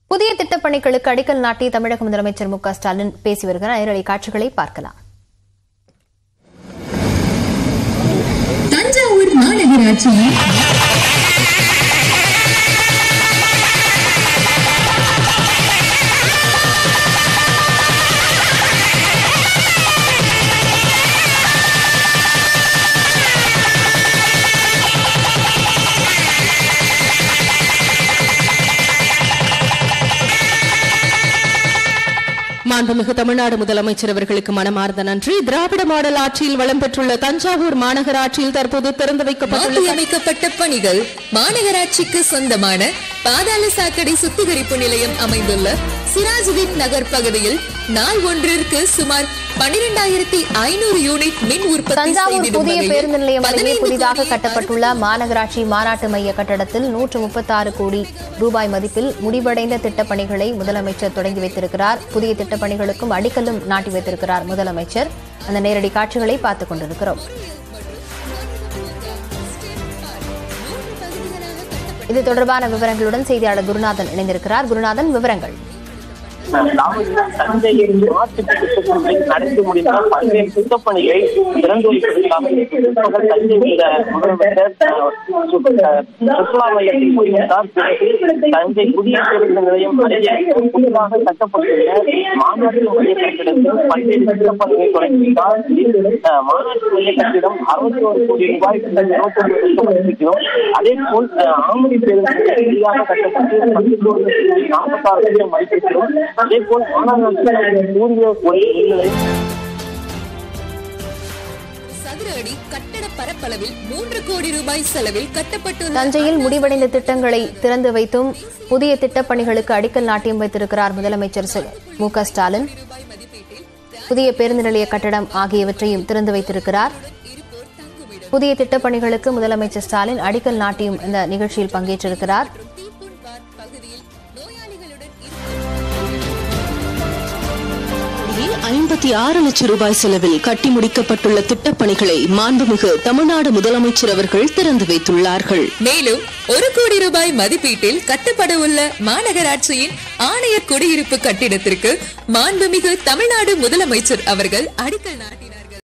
புதிய திட்டப்பணிகளுக்கு அடிக்கல் நாட்டி தமிழக முதலமைச்சர் மு க ஸ்டாலின் பேசி வருகிறார் நேரடி காட்சிகளை பார்க்கலாம் தஞ்சாவூர் மாநகராட்சியில் மாண்புமிகு தமிழ்நாடு முதலமைச்சர் அவர்களுக்கு மனமார்ந்த நன்றி திராவிட மாடல் ஆட்சியில் வளம் பெற்றுள்ள தஞ்சாவூர் மாநகராட்சியில் தற்போது திறந்து வைக்கப்பட்டுள்ள மாற்றியமைக்கப்பட்ட பணிகள் மாநகராட்சிக்கு சொந்தமான பாதாள சாக்கடை சுத்திகரிப்பு நிலையம் அமைந்துள்ள சிராஜுதீன் நகர் பகுதியில் நாள் ஒன்றிற்கு சுமார் பனிரெண்டாயிரத்தி ஐநூறு யூனிட் மின் உற்பத்தி தஞ்சாவூர் செய்திடும் புதிய வகையில் பேருந்து நிலையம் அருகே 15 புதிதாக கோடி கட்டப்பட்டுள்ள மாநகராட்சி மாநாட்டு மைய கட்டடத்தில் நூற்று முப்பத்தாறு கோடி ரூபாய் மதிப்பில் முடிவடைந்த திட்டப்பணிகளை முதலமைச்சர் தொடங்கி வைத்திருக்கிறார் புதிய திட்டப்பணிகளுக்கும் அடிக்கல்லும் நாட்டி வைத்திருக்கிறார் முதலமைச்சர் அந்த நேரடி காட்சிகளை பார்த்துக் கொண்டிருக்கிறோம் இது தொடர்பான விவரங்களுடன் செய்தியாளர் குருநாதன் இணைந்திருக்கிறார் குருநாதன் விவரங்கள் நாமக்கல் தஞ்சையில் மாற்று திட்டப்பணிகளை நடத்தி முடிந்த பல்வேறு திட்டப்பணிகளை திறந்து வைப்பதற்காக பிற்பகல் தஞ்சை வந்த முதலமைச்சர் அஹ், சு- அஹ், சுற்றுலா மையத்தில் கூறியிருந்தார் பிறகு தஞ்சை புதிய பேருந்து நிலையம் அருகே புதிதாக கட்டப்பட்டுள்ள மாநாட்டு மைய கட்டிடத்தில் பல்வேறு திட்டப்பணிகளை தொடங்கினார் அஹ், மாநாட்டு மைய கட்டிடம் அறுபத்தி ஒரு கோடி ரூபாய் இருபத்தி ஒன்பது லட்சம் மதிப்பிலும் அதே போல் அஹ், ஆமணி பேருந்து புதிதாக கட்டப்பட்டு பத்து நாற்பத்தாறு லட்சம் மதிப்பிலும் அதே போல் மாநகராட்சி சூரிய ஒளி மின்நிலையம் சதுர அடி கட்டட பரப்பளவில் மூன்று கோடி ரூபாய் செலவில் கட்டப்பட்டுள்ள தஞ்சையில் முடிவடைந்த திட்டங்களை திறந்து வைத்தும் புதிய திட்டப்பணிகளுக்கு அடிக்கல் நாட்டியம் வைத்திருக்கிறார் முதலமைச்சர் சு- மு க ஸ்டாலின் ரூபாய் மதிப்பீட்டில் புதிய பேருந்து நிலைய கட்டடம் ஆகியவற்றையும் திறந்து வைத்திருக்கிறார் இருப்போர் தங்குமிடம் புதிய திட்டப்பணிகளுக்கு முதலமைச்சர் ஸ்டாலின் அடிக்கல் நாட்டியும் இந்த நிகழ்ச்சியில் பங்கேற்றிருக்கிறார் தீப்புண் பார்க் பகுதியில் நோயாளிகளுடன் ஐம்பத்தி ஆறு லட்சம் ரூபாய் செலவில் கட்டி முடிக்கப்பட்டுள்ள திட்டப்பணிகளை மாண்புமிகு தமிழ்நாடு முதலமைச்சர் அவர்கள் திறந்து வைத்துள்ளார்கள் மேலும் ஒரு கோடி ரூபாய் மதிப்பீட்டில் கட்டப்பட உள்ள மாநகராட்சியின் ஆணையர் குடியிருப்பு கட்டிடத்திற்கு மாண்புமிகு தமிழ்நாடு முதலமைச்சர் அவர்கள் அடிக்கல் நாட்டிய